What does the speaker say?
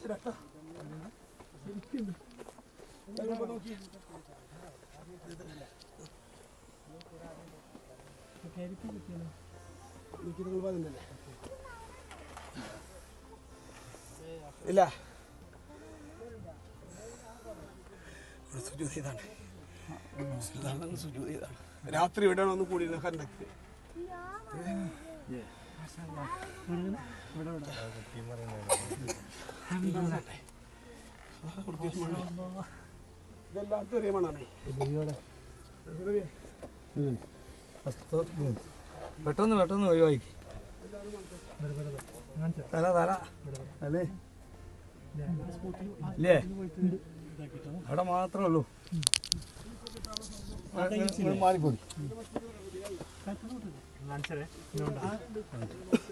വെച്ചിട്ടാ ശരിക്കുണ്ട് ഇപ്പൊ നോക്കി കരിപ്പ് കിട്ടിയല്ലോ നോക്കി നിങ്ങൾ പറഞ്ഞല്ലേ ഇല്ല ഇവിടെ സുജൂത് ചെയ്താണ് ഇതാണ് സുജൂത് ചെയ്താണ് രാത്രി ഇവിടെയാണ് ഒന്ന് കൂടിയിരുന്ന കണ്ടക്ട് ഇതെല്ലാം ചെറിയ മണ്ണാണ് പെട്ടെന്ന് പെട്ടെന്ന് ഒഴിവാക്കി തല തല അല്ലേ ഇല്ലേ അവിടെ മാത്രമേ ഉള്ളൂ മാറിപ്പോയി കാണിച്ചേ